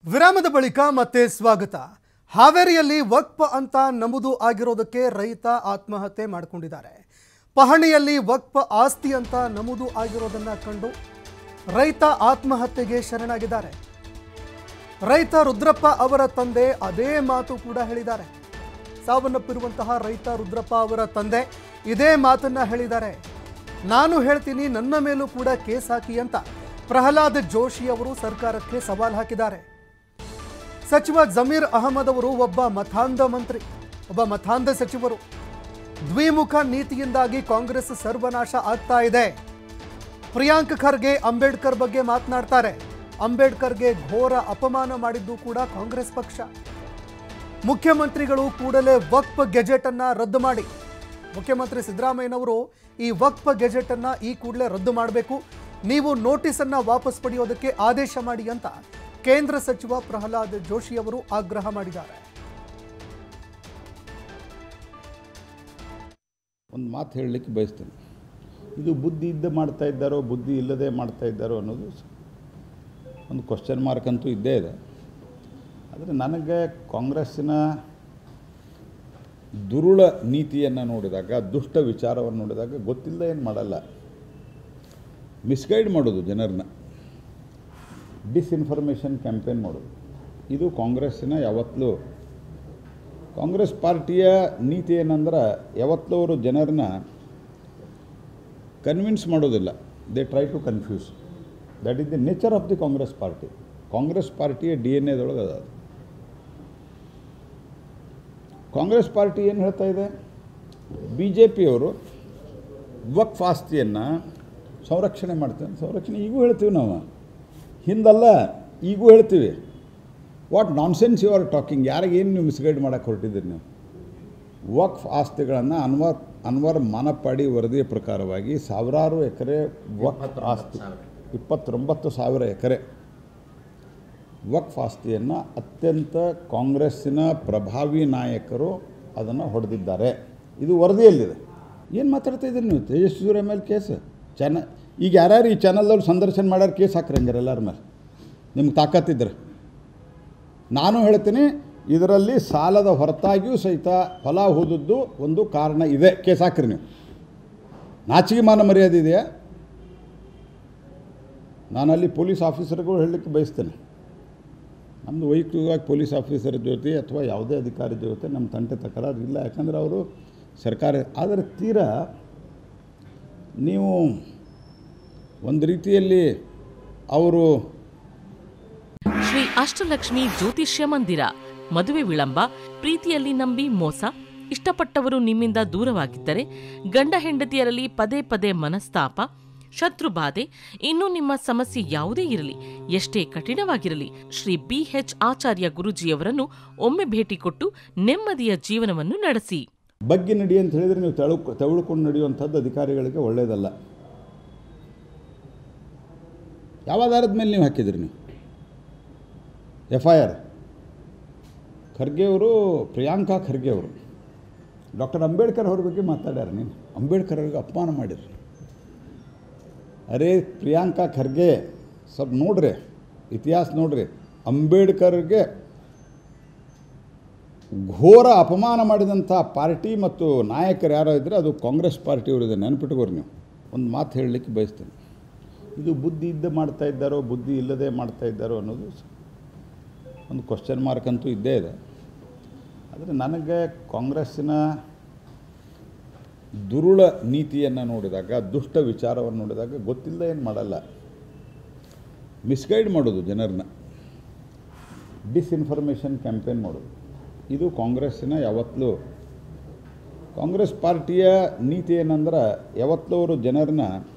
ವಿರಾಮದ ಬಳಿಕ ಮತ್ತೆ ಸ್ವಾಗತ ಹಾವೇರಿಯಲ್ಲಿ ವಕ್ಫ್ ಅಂತ ನಮೂದು ಆಗಿರೋದಕ್ಕೆ ರೈತ ಆತ್ಮಹತ್ಯೆ ಮಾಡಿಕೊಂಡಿದ್ದಾರೆ ಪಹಣಿಯಲ್ಲಿ ವಕ್ಫ್ ಆಸ್ತಿ ಅಂತ ನಮೂದು ಆಗಿರೋದನ್ನ ಕಂಡು ರೈತ ಆತ್ಮಹತ್ಯೆಗೆ ಶರಣಾಗಿದ್ದಾರೆ ರೈತ ರುದ್ರಪ್ಪ ಅವರ ತಂದೆ ಅದೇ ಮಾತು ಕೂಡ ಹೇಳಿದ್ದಾರೆ ಸಾವನ್ನಪ್ಪಿರುವಂತಹ ರೈತ ರುದ್ರಪ್ಪ ಅವರ ತಂದೆ ಇದೇ ಮಾತನ್ನ ಹೇಳಿದ್ದಾರೆ ನಾನು ಹೇಳ್ತೀನಿ ನನ್ನ ಮೇಲೂ ಕೂಡ ಕೇಸ್ ಹಾಕಿ ಅಂತ ಪ್ರಹ್ಲಾದ್ ಜೋಶಿ ಅವರು ಸರ್ಕಾರಕ್ಕೆ ಸವಾಲ್ ಹಾಕಿದ್ದಾರೆ ಸಚಿವ ಜಮೀರ್ ಅಹಮದ್ ಅವರು ಒಬ್ಬ ಮತಾಂಧ ಮಂತ್ರಿ ಒಬ್ಬ ಮತಾಂಧ ಸಚಿವರು ದ್ವಿಮುಖ ನೀತಿಯಿಂದಾಗಿ ಕಾಂಗ್ರೆಸ್ ಸರ್ವನಾಶ ಆಗ್ತಾ ಇದೆ ಪ್ರಿಯಾಂಕ್ ಖರ್ಗೆ ಅಂಬೇಡ್ಕರ್ ಬಗ್ಗೆ ಮಾತನಾಡ್ತಾರೆ ಅಂಬೇಡ್ಕರ್ಗೆ ಘೋರ ಅಪಮಾನ ಮಾಡಿದ್ದು ಕೂಡ ಕಾಂಗ್ರೆಸ್ ಪಕ್ಷ ಮುಖ್ಯಮಂತ್ರಿಗಳು ಕೂಡಲೇ ವಕ್ಫ್ ಗೆಜೆಟ್ ಅನ್ನ ರದ್ದು ಮಾಡಿ ಮುಖ್ಯಮಂತ್ರಿ ಸಿದ್ದರಾಮಯ್ಯನವರು ಈ ವಕ್ಫ್ ಗೆಜೆಟ್ ಅನ್ನ ಈ ಕೂಡಲೇ ರದ್ದು ಮಾಡಬೇಕು ನೀವು ನೋಟಿಸ್ ಅನ್ನ ವಾಪಸ್ ಪಡೆಯೋದಕ್ಕೆ ಆದೇಶ ಮಾಡಿ ಅಂತ ಕೇಂದ್ರ ಸಚಿವ ಪ್ರಹ್ಲಾದ್ ಜೋಶಿ ಅವರು ಆಗ್ರಹ ಮಾಡಿದ್ದಾರೆ ಒಂದು ಮಾತು ಹೇಳಲಿಕ್ಕೆ ಬಯಸ್ತೇನೆ ಇದು ಬುದ್ಧಿ ಇದ್ದ ಮಾಡ್ತಾ ಇದ್ದಾರೋ ಬುದ್ಧಿ ಇಲ್ಲದೆ ಮಾಡ್ತಾ ಇದ್ದಾರೋ ಅನ್ನೋದು ಸ- ಒಂದು ಕ್ವಶನ್ ಮಾರ್ಕ್ ಅಂತೂ ಇದ್ದೇ ಇದೆ ಆದರೆ ನನಗೆ ಕಾಂಗ್ರೆಸ್ಸಿನ ದುರುಳ ನೀತಿಯನ್ನು ನೋಡಿದಾಗ ದುಷ್ಟ ವಿಚಾರವನ್ನು ನೋಡಿದಾಗ ಗೊತ್ತಿಲ್ಲದೆ ಏನು ಮಾಡಲ್ಲ ಮಿಸ್ಗೈಡ್ ಮಾಡೋದು ಜನರನ್ನ ಡಿಸ್ಇನ್ಫಾರ್ಮೇಷನ್ ಕ್ಯಾಂಪೇನ್ ಮಾಡೋದು ಇದು ಕಾಂಗ್ರೆಸ್ಸಿನ ಯಾವತ್ತಲೂ ಕಾಂಗ್ರೆಸ್ ಪಾರ್ಟಿಯ ನೀತಿ ಏನಂದ್ರೆ ಯಾವತ್ತಲೂ ಅವರು ಜನರನ್ನ ಕನ್ವಿನ್ಸ್ ಮಾಡೋದಿಲ್ಲ they try to confuse that is the nature of the Congress party Congress ಪಾರ್ಟಿಯ ಡಿ ಎನ್ ಎದೊಳಗೆ ಅದ ಅದು ಕಾಂಗ್ರೆಸ್ ಪಾರ್ಟಿ ಏನು ಹೇಳ್ತಾ ಇದೆ ಬಿ ಜೆ ಪಿಯವರು ವಕ್ಫ್ ಆಸ್ತಿಯನ್ನು ಸಂರಕ್ಷಣೆ ಮಾಡ್ತೇವೆ ಸಂರಕ್ಷಣೆ ಈಗೂ ಹೇಳ್ತೀವಿ ನಾವು ಹಿಂದಲ್ಲ ಈಗೂ ಹೇಳ್ತೀವಿ what nonsense you are talking ಯಾರಿಗೆ ಏನು ನೀವು ಮಿಸ್ಗೈಡ್ ಮಾಡೋಕ್ಕೆ ಹೊರಟಿದ್ದೀರಿ ನೀವು ವಕ್ಫ್ ಆಸ್ತಿಗಳನ್ನು ಅನ್ವರ್ ಅನ್ವರ್ ಮಾನಪಾಡಿ ವರದಿಯ ಪ್ರಕಾರವಾಗಿ ಸಾವಿರಾರು ಎಕರೆ ವಕ್ಫ್ ಆಸ್ತಿ ಇಪ್ಪತ್ತೊಂಬತ್ತು ಸಾವಿರ ಎಕರೆ ವಕ್ಫ್ ಆಸ್ತಿಯನ್ನು ಅತ್ಯಂತ ಕಾಂಗ್ರೆಸ್ಸಿನ ಪ್ರಭಾವಿ ನಾಯಕರು ಅದನ್ನು ಹೊಡೆದಿದ್ದಾರೆ ಇದು ವರದಿಯಲ್ಲಿದೆ ಏನು ಮಾತಾಡ್ತಾ ಇದ್ದೀರಿ ನೀವು ತೇಜಸ್ವಿ ಮೇಲೆ ಕೇಸ್ ಚಾನ ಈಗ ಯಾರ್ಯಾರು ಈ ಚಾನಲ್ದವ್ರು ಸಂದರ್ಶನ ಮಾಡ್ಯಾರ ಕೇಸ್ ಹಾಕ್ರಿ ಹಂಗಾರೆ ಎಲ್ಲರ ಮೇಲೆ ನಿಮ್ಗೆ ತಾಕತ್ತಿದ್ರೆ ನಾನು ಹೇಳ್ತೀನಿ ಇದರಲ್ಲಿ ಸಾಲದ ಹೊರತಾಗಿಯೂ ಸಹಿತ ಫಲ ಹೋದದ್ದು ಒಂದು ಕಾರಣ ಇದೆ ಕೇಸ್ ಹಾಕ್ರಿ ನೀವು ನಾಚಿಕೆ ಮಾನ ಮರ್ಯಾದೆ ಇದೆಯಾ ನಾನು ಅಲ್ಲಿ ಪೊಲೀಸ್ ಆಫೀಸರ್ಗಳು ಹೇಳಲಿಕ್ಕೆ ಬಯಸ್ತೇನೆ ನಮ್ಮದು ವೈಯಕ್ತಿಕವಾಗಿ ಪೊಲೀಸ್ ಆಫೀಸರ್ ಜೊತೆ ಅಥವಾ ಯಾವುದೇ ಅಧಿಕಾರಿ ಜೊತೆ ನಮ್ಮ ತಂಟೆ ತಕರಾರು ಇಲ್ಲ ಯಾಕಂದರೆ ಅವರು ಸರ್ಕಾರ ಆದರೆ ತೀರಾ ನೀವು ಒಂದು ರೀತಿಯಲ್ಲಿ ಅವರು ಶ್ರೀ ಅಷ್ಟಲಕ್ಷ್ಮಿ ಜ್ಯೋತಿಷ್ಯ ಮಂದಿರ ಮದುವೆ ವಿಳಂಬ ಪ್ರೀತಿಯಲ್ಲಿ ನಂಬಿ ಮೋಸ ಇಷ್ಟಪಟ್ಟವರು ನಿಮ್ಮಿಂದ ದೂರವಾಗಿದ್ದರೆ ಗಂಡ ಹೆಂಡತಿಯರಲ್ಲಿ ಪದೇ ಪದೇ ಮನಸ್ತಾಪ ಶತ್ರುಬಾಧೆ ಇನ್ನು ನಿಮ್ಮ ಸಮಸ್ಯೆ ಯಾವುದೇ ಇರಲಿ ಎಷ್ಟೇ ಕಠಿಣವಾಗಿರಲಿ ಶ್ರೀ ಬಿ ಎಚ್ ಆಚಾರ್ಯ ಗುರುಜಿಯವರನ್ನು ಒಮ್ಮೆ ಭೇಟಿ ಕೊಟ್ಟು ನೆಮ್ಮದಿಯ ಜೀವನವನ್ನು ನಡೆಸಿ ಬಗ್ಗೆ ನಡಿ ಅಂತ ಹೇಳಿದರೆ ನೀವು ತೆಳು ತೆವಳ್ಕೊಂಡು ನಡೆಯುವಂಥದ್ದು ಅಧಿಕಾರಿಗಳಿಗೆ ಒಳ್ಳೆಯದಲ್ಲ ಯಾವ ಆಧಾರದ ಮೇಲೆ ನೀವು ಹಾಕಿದ್ರಿ ನೀವು ಎಫ್ ಐ ಆರ್ ಖರ್ಗೆ ಅವರು ಪ್ರಿಯಾಂಕಾ ಖರ್ಗೆ ಅವರು ಡಾಕ್ಟರ್ ಅಂಬೇಡ್ಕರ್ ಅವ್ರ ಬಗ್ಗೆ ಮಾತಾಡ್ಯಾರ ನೀನು ಅಂಬೇಡ್ಕರ್ ಅವ್ರಿಗೆ ಅಪಮಾನ ಮಾಡಿರಿ ಅರೇ ಪ್ರಿಯಾಂಕಾ ಖರ್ಗೆ ಸ್ವಲ್ಪ ನೋಡ್ರಿ ಇತಿಹಾಸ ನೋಡ್ರಿ ಅಂಬೇಡ್ಕರ್ಗೆ ಘೋರ ಅಪಮಾನ ಮಾಡಿದಂಥ ಪಾರ್ಟಿ ಮತ್ತು ನಾಯಕರು ಯಾರೋ ಇದ್ದರೆ ಅದು ಕಾಂಗ್ರೆಸ್ ಪಾರ್ಟಿಯವರಿದೆ ನೆನಪಿಟ್ಕೋರಿ ನೀವು ಒಂದು ಮಾತು ಹೇಳಲಿಕ್ಕೆ ಬಯಸ್ತೇನೆ ಇದು ಬುದ್ಧಿ ಇದ್ದ ಮಾಡ್ತಾ ಇದ್ದಾರೋ ಬುದ್ಧಿ ಇಲ್ಲದೆ ಮಾಡ್ತಾ ಇದ್ದಾರೋ ಅನ್ನೋದು ಸ- ಒಂದು ಕ್ವಶನ್ ಮಾರ್ಕ್ ಅಂತೂ ಇದ್ದೇ ಇದೆ ಆದರೆ ನನಗೆ ಕಾಂಗ್ರೆಸ್ಸಿನ ದುರುಳ ನೀತಿಯನ್ನು ನೋಡಿದಾಗ ದುಷ್ಟ ವಿಚಾರವನ್ನು ನೋಡಿದಾಗ ಗೊತ್ತಿಲ್ಲದೆ ಏನು ಮಾಡಲ್ಲ ಮಿಸ್ಗೈಡ್ ಮಾಡೋದು ಜನರನ್ನ ಡಿಸ್ಇನ್ಫಾರ್ಮೇಷನ್ ಕ್ಯಾಂಪೇನ್ ಮಾಡೋದು ಇದು ಕಾಂಗ್ರೆಸ್ಸಿನ ಯಾವತ್ತಲೂ ಕಾಂಗ್ರೆಸ್ ಪಾರ್ಟಿಯ ನೀತಿ ಏನಂದ್ರೆ ಯಾವತ್ತಲೂ ಅವರು ಜನರನ್ನ